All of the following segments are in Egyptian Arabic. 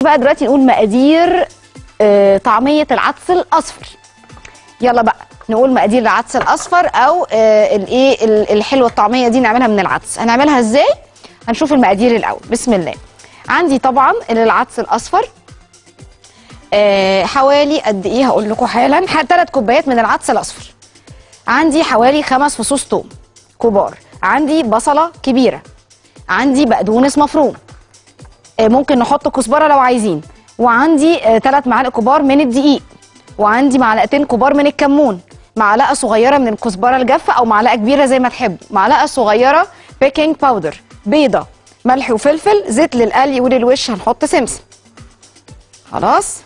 بقى دلوقتي نقول مقادير آه، طعميه العدس الاصفر يلا بقى نقول مقادير العدس الاصفر او آه، الايه ال- الحلوه الطعميه دي نعملها من العدس هنعملها ازاي هنشوف المقادير الاول بسم الله عندي طبعا العدس الاصفر آه، حوالي قد ايه هقول لكم حالا ثلاث كوبايات من العدس الاصفر عندي حوالي خمس فصوص توم كبار عندي بصله كبيره عندي بقدونس مفروم آه، ممكن نحط كزبره لو عايزين وعندي ثلاث معالق كبار من الدقيق وعندي معلقتين كبار من الكمون معلقه صغيره من الكزبره الجافه او معلقه كبيره زي ما تحبوا معلقه صغيره بيكنج باودر بيضه ملح وفلفل زيت للقلي وللوش هنحط سمسم خلاص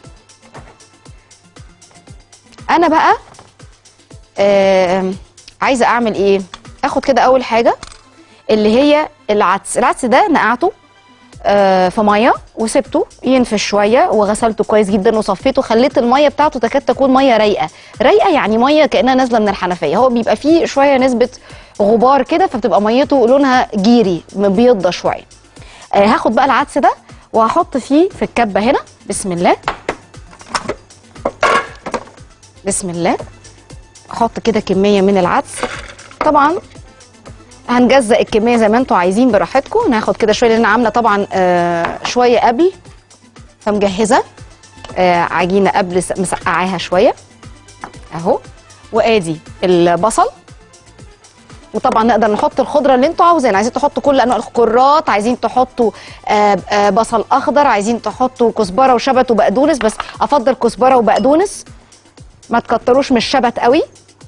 انا بقى آه عايزه اعمل ايه اخد كده اول حاجه اللي هي العدس العدس ده نقعته آه، في ميه وسبته ينفش شويه وغسلته كويس جدا وصفيته خليت الميه بتاعته تكاد تكون ميه رايقه رايقه يعني ميه كانها نازله من الحنفيه هو بيبقى فيه شويه نسبه غبار كده فبتبقى ميته لونها جيري مبيضه شويه آه هاخد بقى العدس ده وهحط فيه في الكبه هنا بسم الله بسم الله احط كده كميه من العدس طبعا هنجزأ الكميه زي ما انتوا عايزين براحتكم ناخد كده شويه لان انا عامله طبعا آه شويه قبل فمجهزه آه عجينه قبل س- مسقعاها شويه اهو وادي البصل وطبعا نقدر نحط الخضره اللي انتوا عاوزين عايزين تحطوا كل انواع الكرات عايزين تحطوا آه آه بصل اخضر عايزين تحطوا كزبره وشبت وبقدونس بس افضل كزبره وبقدونس ما تكتروش من الشبت قوي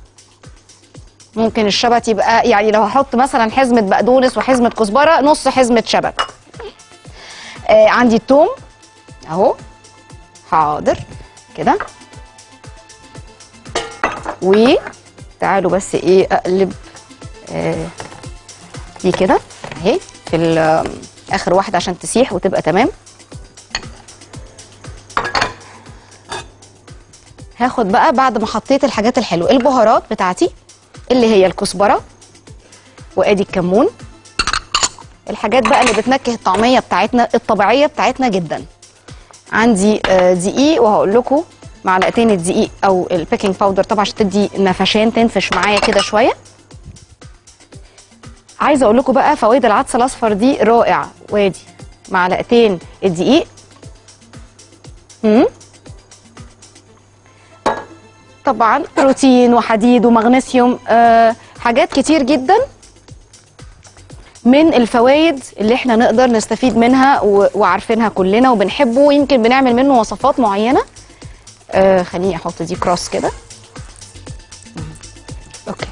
ممكن الشبت يبقى يعني لو هحط مثلا حزمه بقدونس وحزمه كزبره نص حزمه شبت آه عندي التوم اهو حاضر كده وتعالوا بس ايه اقلب آه دي كده اهي في ال- اخر واحده عشان تسيح وتبقى تمام هاخد بقى بعد ما حطيت الحاجات الحلوه البهارات بتاعتي اللي هي الكزبره وادي الكمون الحاجات بقى اللي بتنكه الطعميه بتاعتنا الطبيعيه بتاعتنا جدا عندي آه، دقيق وهقول لكم معلقتين الدقيق او البيكنج باودر طبعا عشان تدي نفشان تنفش معايا كده شويه عايزه اقول لكم بقى فوائد العدس الاصفر دي رائع وادي معلقتين الدقيق امم طبعا بروتين وحديد ومغنيسيوم آه حاجات كتير جدا من الفوائد اللي احنا نقدر نستفيد منها و- وعارفينها كلنا وبنحبه ويمكن بنعمل منه وصفات معينه آه خليني احط دي كروس كده اوكي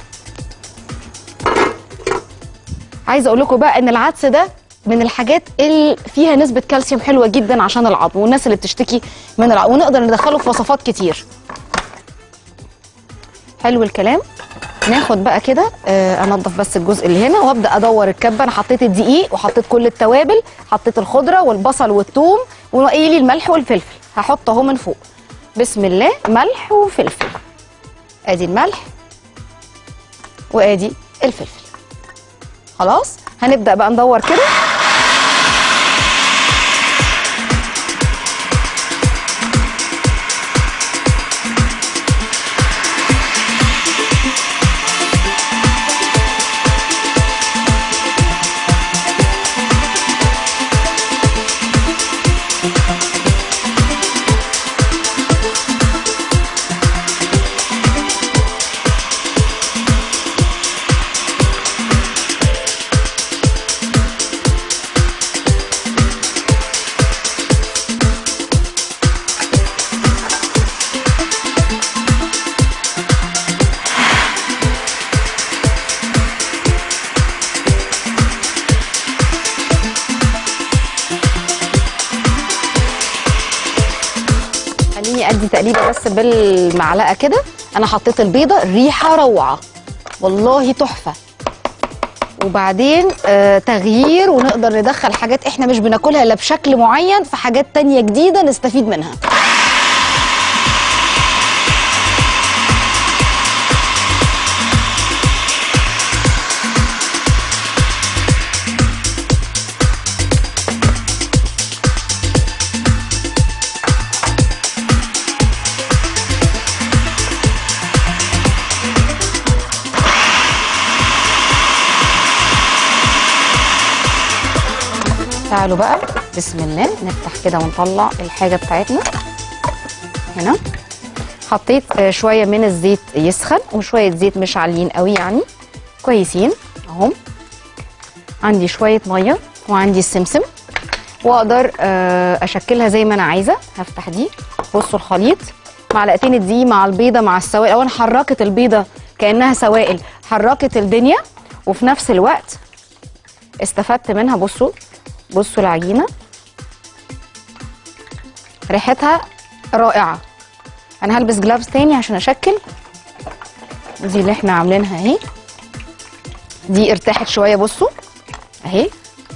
عايزه اقول لكم بقى ان العدس ده من الحاجات اللي فيها نسبه كالسيوم حلوه جدا عشان العظم والناس اللي بتشتكي من العظم ونقدر ندخله في وصفات كتير حلو الكلام ناخد بقى كده آه انضف بس الجزء اللي هنا وابدا ادور الكبه انا حطيت الدقيق وحطيت كل التوابل حطيت الخضره والبصل والثوم وقايلي الملح والفلفل هحط اهو من فوق بسم الله ملح وفلفل ادي الملح وادي الفلفل خلاص هنبدا بقى ندور كده خليني ادي تقليبه بس بالمعلقه كده انا حطيت البيضه الريحه روعه والله تحفه وبعدين آه تغيير ونقدر ندخل حاجات احنا مش بناكلها الا بشكل معين في حاجات تانية جديده نستفيد منها تعالوا بقى بسم الله نفتح كده ونطلع الحاجه بتاعتنا هنا حطيت آه، شويه من الزيت يسخن وشويه زيت مش عاليين قوي يعني كويسين اهم عندي شويه ميه وعندي السمسم واقدر آه، اشكلها زي ما انا عايزه هفتح دي بصوا الخليط معلقتين الدقيق مع البيضه مع السوائل اولا حركت البيضه كانها سوائل حركت الدنيا وفي نفس الوقت استفدت منها بصوا بصوا العجينه ريحتها رائعه انا هلبس جلافز تاني عشان اشكل دي اللي احنا عاملينها اهي دي ارتاحت شويه بصوا اهي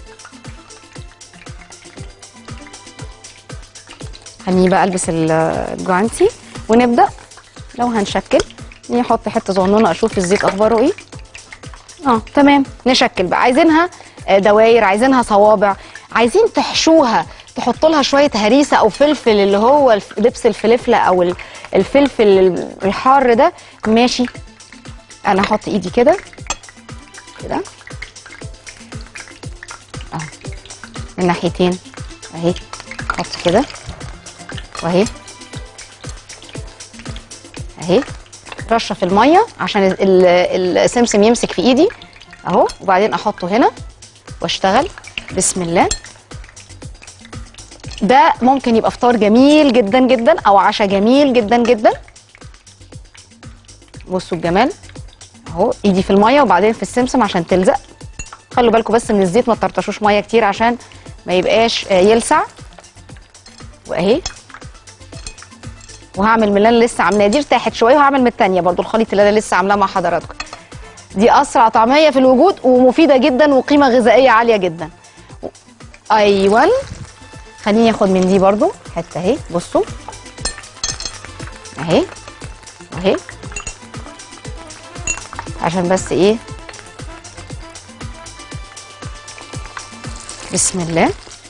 خليني بقى البس ال- الجوانتي ونبدا لو هنشكل نحط حته صغنونه اشوف الزيت اخباره ايه اه تمام نشكل بقى عايزينها آه، دواير عايزينها صوابع عايزين تحشوها تحطوا لها شويه هريسه او فلفل اللي هو الف- دبس الفلفله او ال- الفلفل ال- الحار ده ماشي انا هحط ايدي كده كده اهو من ناحيتين اهي احط كده واهي اهي رشه في الميه عشان ال- ال- السمسم يمسك في ايدي اهو وبعدين احطه هنا واشتغل بسم الله ده ممكن يبقى فطار جميل جدا جدا او عشاء جميل جدا جدا بصوا الجمال اهو ايدي في الميه وبعدين في السمسم عشان تلزق خلوا بالكم بس من الزيت ما ترطشوش ميه كتير عشان ما يبقاش آه، يلسع واهي وهعمل من اللي انا لسه عاملاه دي ارتاحت شويه وهعمل من التانيه برضو الخليط اللي انا لسه عاملاه مع حضراتكم دي اسرع طعميه في الوجود ومفيده جدا وقيمه غذائيه عاليه جدا ايوه خليني اخد من دي برضو حته اهي بصوا اهي اهي عشان بس ايه بسم الله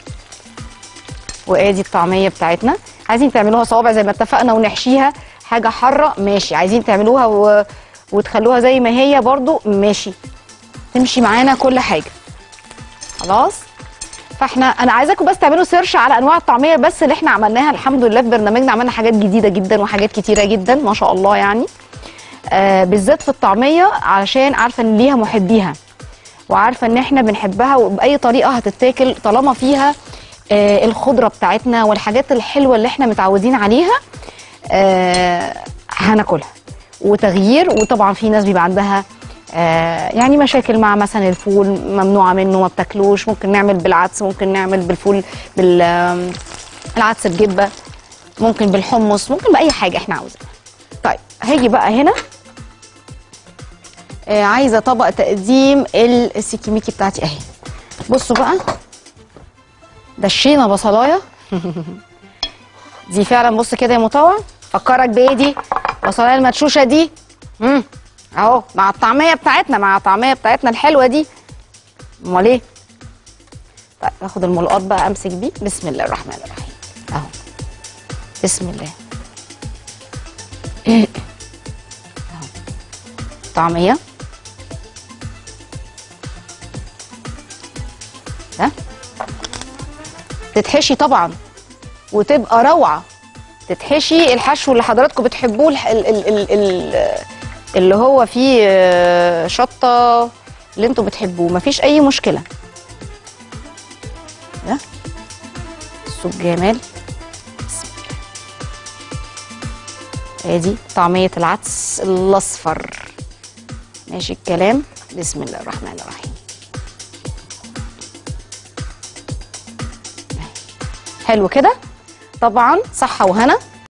وادي الطعميه بتاعتنا عايزين تعملوها صوابع زي ما اتفقنا ونحشيها حاجه حاره ماشي عايزين تعملوها و... وتخلوها زي ما هي برضو ماشي تمشي معانا كل حاجه خلاص فاحنا انا عايزاكم بس تعملوا سيرش على انواع الطعميه بس اللي احنا عملناها الحمد لله في برنامجنا عملنا حاجات جديده جدا وحاجات كتيره جدا ما شاء الله يعني آه بالذات في الطعميه علشان عارفه ان ليها محبيها وعارفه ان احنا بنحبها وباي طريقه هتتاكل طالما فيها آه الخضره بتاعتنا والحاجات الحلوه اللي احنا متعودين عليها آه هناكلها وتغيير وطبعا في ناس بيبقى عندها آه يعني مشاكل مع مثلا الفول ممنوعه منه ما بتاكلوش ممكن نعمل بالعدس ممكن نعمل بالفول بالعدس بجبه ممكن بالحمص ممكن باي حاجه احنا عاوزينها طيب هاجي بقى هنا آه عايزه طبق تقديم السيكيميكي بتاعتي اهي بصوا بقى دشينا بصلايه دي فعلا بص كده يا مطوع فكرك بايه دي بصلايه المدشوشه دي امم اهو مع الطعميه بتاعتنا مع الطعميه بتاعتنا الحلوه دي امال ايه طيب اخد الملقاط بقى امسك بيه بسم الله الرحمن الرحيم اهو بسم الله اهو طعميه ده تتحشي طبعا وتبقى روعه تتحشي الحشو اللي حضراتكم بتحبوه الح- ال ال ال ال اللي هو فيه آه، شطه اللي انتوا بتحبوه مفيش اي مشكله ده بصوا الجمال بسم الله. ادي طعميه العدس الاصفر ماشي الكلام بسم الله الرحمن الرحيم حلو كده طبعا صحة وهنا